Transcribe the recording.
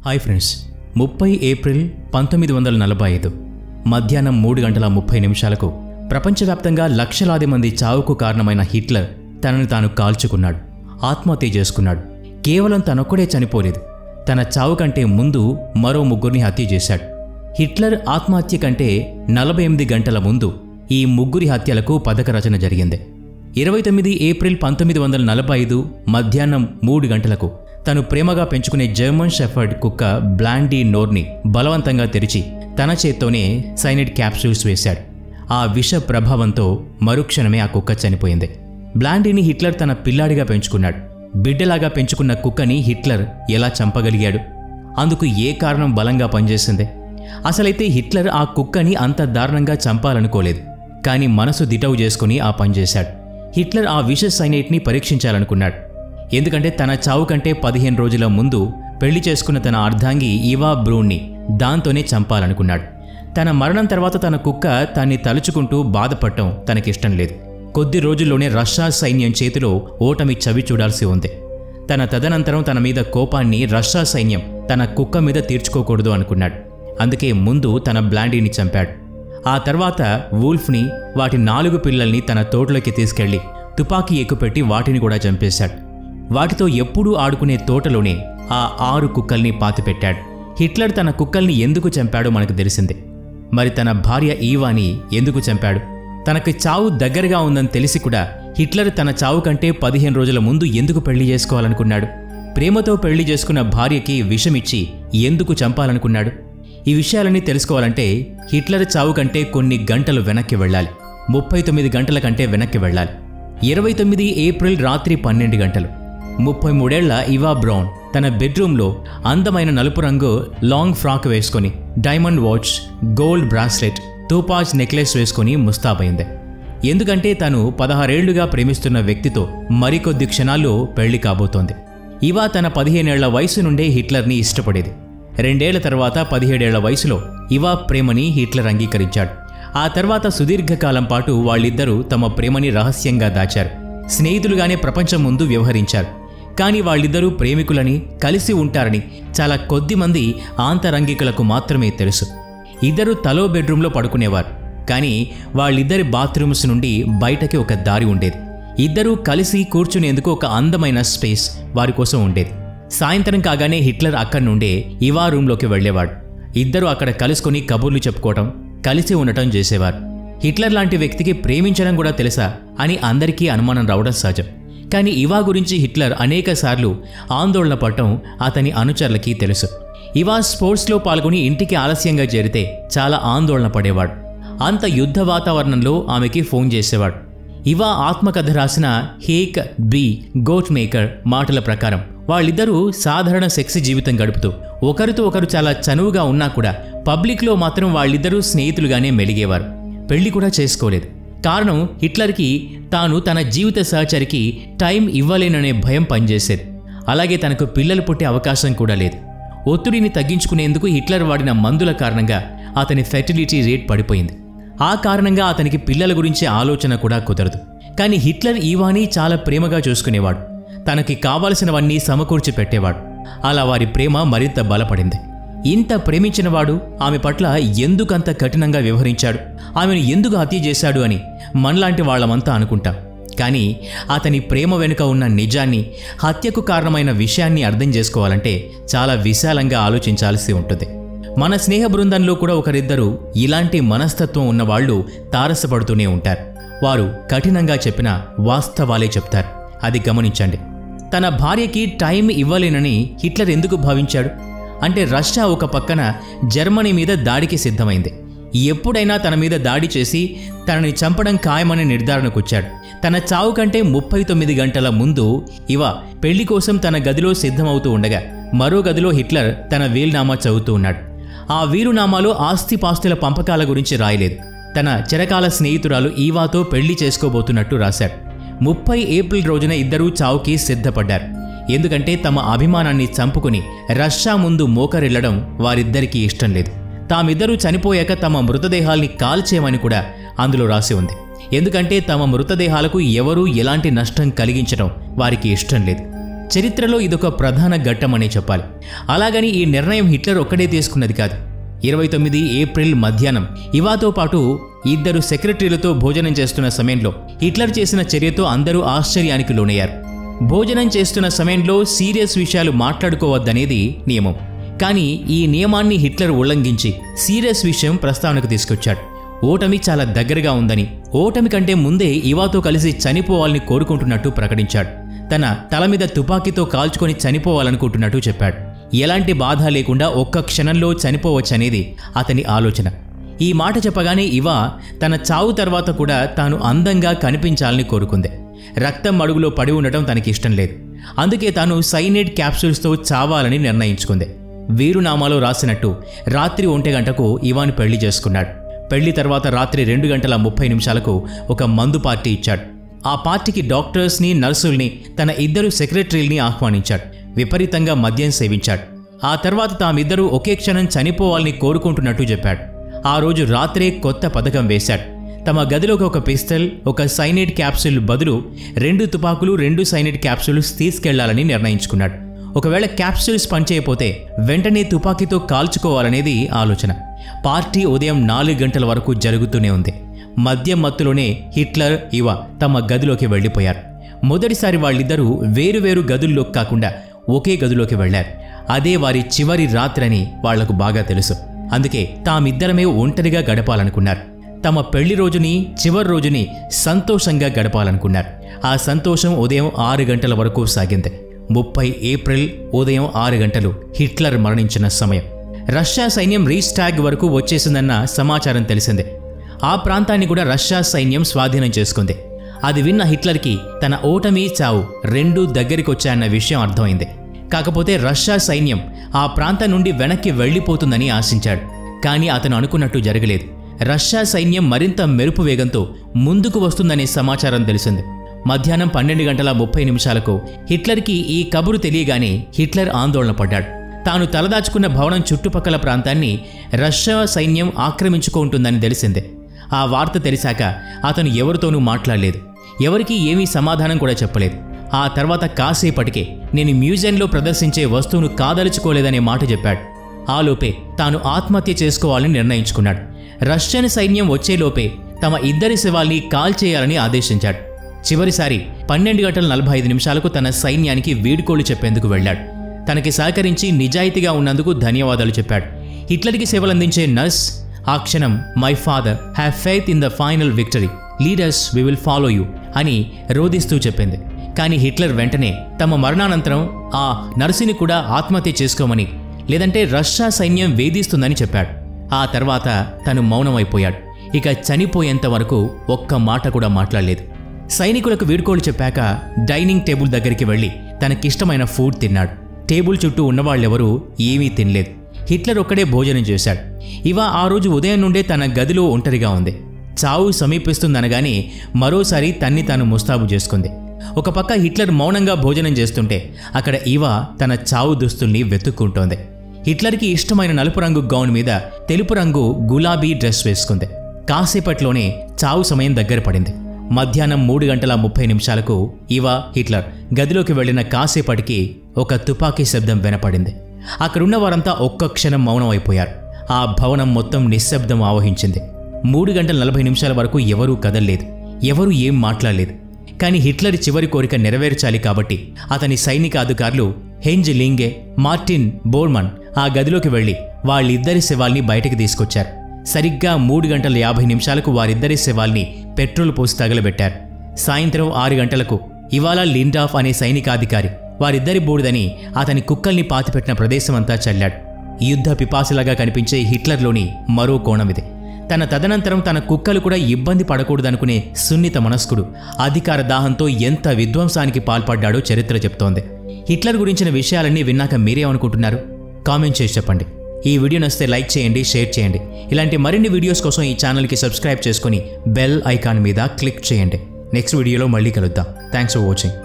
hi friends ముప్పై April పంతొమ్మిది వందల నలభై ఐదు మధ్యాహ్నం మూడు గంటల ముప్పై నిమిషాలకు ప్రపంచవ్యాప్తంగా లక్షలాది మంది చావుకు కారణమైన హిట్లర్ తనను తాను కాల్చుకున్నాడు ఆత్మహత్య చేసుకున్నాడు కేవలం తనొక్కడే చనిపోలేదు తన చావు కంటే ముందు మరో ముగ్గురిని హత్య చేశాడు హిట్లర్ ఆత్మహత్య కంటే నలభై ఎనిమిది గంటల ముందు ఈ ముగ్గురి హత్యలకు పథక రచన జరిగింది ఇరవై తొమ్మిది ఏప్రిల్ పంతొమ్మిది వందల నలభై ఐదు మధ్యాహ్నం మూడు గంటలకు తను ప్రేమగా పెంచుకునే జర్మన్ షెఫర్డ్ కుక్క బ్లాండీ నోర్ని బలవంతంగా తెరిచి తన చేత్తోనే సైనైడ్ క్యాప్సూల్స్ వేశాడు ఆ విష ప్రభావంతో మరుక్షణమే ఆ కుక్క చనిపోయింది బ్లాండీని హిట్లర్ తన పిల్లాడిగా పెంచుకున్నాడు బిడ్డలాగా పెంచుకున్న కుక్కని హిట్లర్ ఎలా చంపగలిగాడు అందుకు ఏ కారణం బలంగా పనిచేసింది అసలైతే హిట్లర్ ఆ కుక్కని అంత దారుణంగా చంపాలనుకోలేదు కానీ మనసు దిటవు చేసుకుని ఆ పని చేశాడు హిట్లర్ ఆ విష సైనైట్ని పరీక్షించాలనుకున్నాడు ఎందుకంటే తన చావు కంటే పదిహేను రోజుల ముందు పెళ్లి చేసుకున్న తన అర్ధాంగి ఇవా బ్రూన్ని దాంతోనే చంపాలనుకున్నాడు తన మరణం తర్వాత తన కుక్క తన్ని తలుచుకుంటూ బాధపడటం తనకిష్టం లేదు కొద్ది రోజుల్లోనే రష్యా సైన్యం చేతిలో ఓటమి చవి చూడాల్సి ఉంది తన తదనంతరం తన మీద కోపాన్ని రష్యా సైన్యం తన కుక్క మీద తీర్చుకోకూడదు అనుకున్నాడు అందుకే ముందు తన బ్లాండీని చంపాడు ఆ తర్వాత వూల్ఫ్ని వాటి నాలుగు పిల్లల్ని తన తోటలోకి తీసుకెళ్లి తుపాకీ ఎక్కుపెట్టి వాటిని కూడా చంపేశాడు వాటితో ఎప్పుడూ ఆడుకునే తోటలోనే ఆ ఆరు కుక్కల్ని పాతిపెట్టాడు హిట్లర్ తన కుక్కల్ని ఎందుకు చంపాడో మనకు తెలిసిందే మరి తన భార్య ఈవాని ఎందుకు చంపాడు తనకు చావు దగ్గరగా ఉందని తెలిసి కూడా హిట్లర్ తన చావు కంటే పదిహేను రోజుల ముందు ఎందుకు పెళ్లి చేసుకోవాలనుకున్నాడు ప్రేమతో పెళ్లి చేసుకున్న భార్యకి విషమిచ్చి ఎందుకు చంపాలనుకున్నాడు ఈ విషయాలన్నీ తెలుసుకోవాలంటే హిట్లర్ చావు కంటే కొన్ని గంటలు వెనక్కి వెళ్ళాలి ముప్పై తొమ్మిది గంటల కంటే వెనక్కి వెళ్ళాలి ఇరవై తొమ్మిది ఏప్రిల్ రాత్రి పన్నెండు గంటలు ముప్పై మూడేళ్ల ఇవా బ్రౌన్ తన బెడ్రూమ్లో అందమైన నలుపు రంగు లాంగ్ ఫ్రాక్ వేసుకొని diamond watch gold bracelet topaz necklace వేసుకొని ముస్తాబైంది ఎందుకంటే తను పదహారేళ్లుగా ప్రేమిస్తున్న వ్యక్తితో మరికొద్ది క్షణాల్లో పెళ్లి కాబోతోంది ఇవా తన పదిహేనేళ్ల వయసు నుండే హిట్లర్ని ఇష్టపడేది రెండేళ్ల తర్వాత పదిహేడేళ్ల వయసులో ఇవా ప్రేమని హిట్లర్ అంగీకరించాడు ఆ తర్వాత సుదీర్ఘకాలం పాటు వాళ్ళిద్దరూ తమ ప్రేమని రహస్యంగా దాచారు స్నేహితులుగానే ప్రపంచం ముందు వ్యవహరించారు కానీ వాళ్ళిద్దరూ ప్రేమికులని కలిసి ఉంటారని చాలా కొద్ది మంది ఆంతరంగికులకు మాత్రమే తెలుసు ఇద్దరు తలో బెడ్రూమ్లో పడుకునేవారు కానీ వాళ్ళిద్దరి బాత్రూమ్స్ నుండి బయటకి ఒక దారి ఉండేది ఇద్దరూ కలిసి కూర్చునేందుకు ఒక అందమైన స్పేస్ వారి కోసం ఉండేది సాయంత్రం కాగానే హిట్లర్ అక్కడి నుండే ఇవా రూంలోకి వెళ్ళేవాడు ఇద్దరు అక్కడ కలుసుకొని కబుర్లు చెప్పుకోవటం కలిసి ఉండటం చేసేవారు హిట్లర్ లాంటి వ్యక్తికి ప్రేమించడం కూడా తెలుసా అని అందరికీ అనుమానం రావడం సహజం కానీ ఇవా గురించి హిట్లర్ అనేక సార్లు ఆందోళన పడటం అతని అనుచరులకి తెలుసు ఇవా స్పోర్ట్స్లో పాల్గొని ఇంటికి ఆలస్యంగా చేరితే చాలా ఆందోళన పడేవాడు అంత యుద్ధ వాతావరణంలో ఆమెకి ఫోన్ చేసేవాడు ఇవా ఆత్మకథ రాసిన హేక్ బి గోట్ మేకర్ మాటల ప్రకారం వాళ్ళిద్దరూ సాధారణ సెక్స్ జీవితం గడుపుతూ ఒకరితో ఒకరు చాలా చనువుగా ఉన్నా కూడా పబ్లిక్లో మాత్రం వాళ్ళిద్దరూ స్నేహితులుగానే మెలిగేవారు పెళ్లి కూడా చేసుకోలేదు కారణం హిట్లర్కి తాను తన జీవిత సహచరికి టైం ఇవ్వలేననే భయం పనిచేసేది అలాగే తనకు పిల్లలు పుట్టే అవకాశం కూడా లేదు ఒత్తిడిని తగ్గించుకునేందుకు హిట్లర్ వాడిన మందుల కారణంగా అతని ఫెర్టిలిటీ రేట్ పడిపోయింది ఆ కారణంగా అతనికి పిల్లల గురించి ఆలోచన కూడా కుదరదు కానీ హిట్లర్ ఈవాని చాలా ప్రేమగా చూసుకునేవాడు తనకి కావలసినవన్నీ సమకూర్చి పెట్టేవాడు అలా వారి ప్రేమ మరింత బలపడింది ఇంత ప్రేమించినవాడు ఆమె పట్ల ఎందుకంత కఠినంగా వ్యవహరించాడు ఆమెను ఎందుకు హత్య చేశాడు అని మనలాంటి వాళ్ళమంతా అనుకుంటాం కానీ అతని ప్రేమ వెనుక ఉన్న నిజాన్ని హత్యకు కారణమైన విషయాన్ని అర్థం చేసుకోవాలంటే చాలా విశాలంగా ఆలోచించాల్సి ఉంటుంది మన స్నేహ బృందంలో కూడా ఒకరిద్దరు ఇలాంటి మనస్తత్వం ఉన్నవాళ్లు తారసపడుతూనే ఉంటారు వారు కఠినంగా చెప్పిన వాస్తవాలే చెప్తారు అది గమనించండి తన భార్యకి టైం ఇవ్వలేనని హిట్లర్ ఎందుకు భావించాడు అంటే రష్యా ఒక పక్కన జర్మనీ మీద దాడికి సిద్ధమైంది ఎప్పుడైనా తన మీద దాడి చేసి తనని చంపడం ఖాయమనే నిర్ధారణకొచ్చాడు తన చావు కంటే ముప్పై తొమ్మిది గంటల ముందు ఇవ పెళ్లి కోసం తన గదిలో సిద్ధమవుతూ ఉండగా మరో గదిలో హిట్లర్ తన వీలునామా చదువుతూ ఉన్నాడు ఆ వీలునామాలో ఆస్తిపాస్తుల పంపకాల గురించి రాయలేదు తన చిరకాల స్నేహితురాలు ఈవాతో పెళ్లి చేసుకోబోతున్నట్టు రాశాడు ముప్పై ఏప్రిల్ రోజున ఇద్దరూ చావుకి సిద్ధపడ్డారు ఎందుకంటే తమ అభిమానాన్ని చంపుకుని రష్యా ముందు మోకరిల్లడం వారిద్దరికీ ఇష్టం లేదు తామిద్దరూ చనిపోయాక తమ మృతదేహాల్ని కాల్చేయమని కూడా అందులో రాసి ఉంది ఎందుకంటే తమ మృతదేహాలకు ఎవరూ ఎలాంటి నష్టం కలిగించడం వారికి ఇష్టం లేదు చరిత్రలో ఇదొక ప్రధాన ఘట్టమనే చెప్పాలి అలాగని ఈ నిర్ణయం హిట్లర్ ఒక్కడే తీసుకున్నది కాదు ఇరవై తొమ్మిది ఏప్రిల్ మధ్యాహ్నం ఇవాతో పాటు ఇద్దరు సెక్రటరీలతో భోజనం చేస్తున్న సమయంలో హిట్లర్ చేసిన చర్యతో అందరూ ఆశ్చర్యానికి లోనయ్యారు భోజనం చేస్తున్న సమయంలో సీరియస్ విషయాలు మాట్లాడుకోవద్దనేది నియమం కానీ ఈ నియమాన్ని హిట్లర్ ఉల్లంఘించి సీరియస్ విషయం ప్రస్తావనకు తీసుకొచ్చాడు ఓటమి చాలా దగ్గరగా ఉందని ఓటమి కంటే ముందే ఇవాతో కలిసి చనిపోవాలని కోరుకుంటున్నట్టు ప్రకటించాడు తన తల మీద తుపాకీతో కాల్చుకొని చనిపోవాలనుకుంటున్నట్టు చెప్పాడు ఎలాంటి బాధ లేకుండా ఒక్క క్షణంలో చనిపోవచ్చనేది అతని ఆలోచన ఈ మాట చెప్పగానే ఇవా తన చావు తర్వాత కూడా తాను అందంగా కనిపించాలని కోరుకుంది రక్తం అడుగులో పడి ఉండటం తనకి ఇష్టం లేదు అందుకే తాను సైనైడ్ క్యాప్సూల్స్తో చావాలని నిర్ణయించుకుంది వీరునామాలో రాసినట్టు రాత్రి ఒంటి గంటకు ఇవాన్ పెళ్లి చేసుకున్నాడు పెళ్లి తర్వాత రాత్రి రెండు గంటల ముప్పై నిమిషాలకు ఒక మందు పార్టీ ఇచ్చాడు ఆ పార్టీకి డాక్టర్స్ని నర్సుల్ని తన ఇద్దరు సెక్రటరీల్ని ఆహ్వానించాడు విపరీతంగా మద్యం సేవించాడు ఆ తర్వాత తామిద్దరూ ఒకే క్షణం చనిపోవాలని కోరుకుంటున్నట్టు చెప్పాడు ఆ రోజు రాత్రే కొత్త పథకం వేశాడు తమ గదిలోకి ఒక పిస్టల్ ఒక సైనైడ్ క్యాప్సూల్ బదులు రెండు తుపాకులు రెండు సైనైడ్ క్యాప్సూల్స్ తీసుకెళ్లాలని నిర్ణయించుకున్నాడు ఒకవేళ క్యాప్సూల్స్ పనిచేయపోతే వెంటనే తుపాకీతో కాల్చుకోవాలనేది ఆలోచన పార్టీ ఉదయం నాలుగు గంటల వరకు జరుగుతూనే ఉంది మద్యం మత్తులోనే హిట్లర్ ఇవ తమ గదిలోకి వెళ్ళిపోయారు మొదటిసారి వాళ్ళిద్దరూ వేరువేరు గదుల్లోకి కాకుండా ఒకే గదిలోకి వెళ్లారు అదే వారి చివరి రాత్రని వాళ్లకు బాగా తెలుసు అందుకే తామిద్దరమే ఒంటరిగా గడపాలనుకున్నారు తమ పెళ్లి రోజుని చివరి రోజుని సంతోషంగా గడపాలనుకున్నారు ఆ సంతోషం ఉదయం ఆరు గంటల వరకు సాగింది ముప్పై ఏప్రిల్ ఉదయం ఆరు గంటలు హిట్లర్ మరణించిన సమయం రష్యా సైన్యం రీస్టాగ్ వరకు వచ్చేసిందన్న సమాచారం తెలిసిందే ఆ ప్రాంతాన్ని కూడా రష్యా సైన్యం స్వాధీనం చేసుకుంది అది విన్న హిట్లర్కి తన ఓటమి చావు రెండూ దగ్గరికొచ్చాయన్న విషయం అర్థమైంది కాకపోతే రష్యా సైన్యం ఆ ప్రాంతం నుండి వెనక్కి వెళ్ళిపోతుందని ఆశించాడు కానీ అతను అనుకున్నట్టు జరగలేదు రష్యా సైన్యం మరింత మెరుపు వేగంతో ముందుకు వస్తుందనే సమాచారం తెలిసింది మధ్యాహ్నం పన్నెండు గంటల ముప్పై నిమిషాలకు హిట్లర్కి ఈ కబురు తెలియగానే హిట్లర్ ఆందోళన పడ్డాడు తాను తలదాచుకున్న భవనం చుట్టుపక్కల ప్రాంతాన్ని రష్యా సైన్యం ఆక్రమించుకుంటుందని తెలిసిందే ఆ వార్త తెలిసాక అతను ఎవరితోనూ మాట్లాడలేదు ఎవరికీ ఏమీ సమాధానం కూడా చెప్పలేదు ఆ తర్వాత కాసేపటికే నేను మ్యూజియంలో ప్రదర్శించే వస్తువును కాదలుచుకోలేదనే మాట చెప్పాడు ఆలోపే తాను ఆత్మహత్య చేసుకోవాలని నిర్ణయించుకున్నాడు రష్యన్ సైన్యం వచ్చేలోపే తమ ఇద్దరి శవాల్ని కాల్చేయాలని ఆదేశించాడు చివరిసారి పన్నెండు గంటల నలభై ఐదు నిమిషాలకు తన సైన్యానికి వీడ్కోలు చెప్పేందుకు వెళ్ళాడు తనకి సహకరించి నిజాయితీగా ఉన్నందుకు ధన్యవాదాలు చెప్పాడు హిట్లర్కి సేవలందించే నర్స్ ఆ క్షణం my father have faith in the final victory leaders we will follow you అని రోధిస్తూ చెప్పింది కానీ హిట్లర్ వెంటనే తమ మరణానంతరం ఆ నర్సుని కూడా ఆత్మహత్య చేసుకోమని లేదంటే రష్యా సైన్యం వేధిస్తుందని చెప్పాడు ఆ తర్వాత తను మౌనమైపోయాడు ఇక చనిపోయేంత వరకు ఒక్క మాట కూడా మాట్లాడలేదు సైనికులకు వీడ్కోలు చెప్పాక డైనింగ్ టేబుల్ దగ్గరికి వెళ్ళి తనకిష్టమైన ఫుడ్ తిన్నాడు టేబుల్ చుట్టూ ఉన్నవాళ్ళెవరూ ఏమీ తినలేదు హిట్లర్ ఒక్కడే భోజనం చేశాడు ఇవ ఆ రోజు ఉదయం నుండే తన గదిలో ఒంటరిగా ఉంది చావు సమీపిస్తుందనగానే మరోసారి తన్ని తాను ముస్తాబు చేసుకుంది ఒక పక్క హిట్లర్ మౌనంగా భోజనం చేస్తుంటే అక్కడ ఇవ తన చావు దుస్తుల్ని వెతుక్కుంటోంది హిట్లర్కి ఇష్టమైన నలుపు రంగు గౌన్ మీద తెలుపు రంగు గులాబీ డ్రెస్ వేసుకుంది కాసేపట్లోనే చావు సమయం దగ్గర పడింది మధ్యాహ్నం మూడు గంటల ముప్పై నిమిషాలకు ఇవా హిట్లర్ గదిలోకి వెళ్లిన కాసేపటికి ఒక తుపాకీ శబ్దం వినపడింది అక్కడున్న వారంతా ఒక్క క్షణం మౌనం అయిపోయారు ఆ భవనం మొత్తం నిశ్శబ్దం ఆవహించింది మూడు గంటల నలభై నిమిషాల వరకు ఎవరూ కదల్లేదు ఎవరూ ఏం మాట్లాడలేదు కానీ హిట్లర్ చివరి కోరిక నెరవేర్చాలి కాబట్టి అతని సైనిక అధికారులు హెంజ్ లింగే మార్టిన్ బోర్మన్ ఆ గదిలోకి వెళ్లి వాళ్ళిద్దరి శవాల్ని బయటకు తీసుకొచ్చారు సరిగ్గా మూడు గంటల యాభై నిమిషాలకు వారిద్దరి శవాల్ని పెట్రోల్ పోసి తగలబెట్టారు సాయంత్రం ఆరు గంటలకు ఇవాళ లిండాఫ్ అనే సైనికాధికారి వారిద్దరి బూడిదని అతని కుక్కల్ని పాతిపెట్టిన ప్రదేశమంతా చల్లాడు యుద్ధ పిపాసలాగా కనిపించే హిట్లర్లోని మరో కోణం ఇది తన తదనంతరం తన కుక్కలు కూడా ఇబ్బంది పడకూడదనుకునే సున్నిత మనస్కుడు అధికార దాహంతో ఎంత విధ్వంసానికి పాల్పడ్డాడో చరిత్ర చెప్తోంది హిట్లర్ గురించిన విషయాలన్నీ విన్నాక మీరేమనుకుంటున్నారు కామెంట్ చేసి చెప్పండి ఈ వీడియో నచ్చితే లైక్ చేయండి షేర్ చేయండి ఇలాంటి మరిన్ని వీడియోస్ కోసం ఈ ఛానల్కి సబ్స్క్రైబ్ చేసుకొని బెల్ ఐకాన్ మీద క్లిక్ చేయండి నెక్స్ట్ వీడియోలో మళ్ళీ కలుద్దాం థ్యాంక్స్ ఫర్ వాచింగ్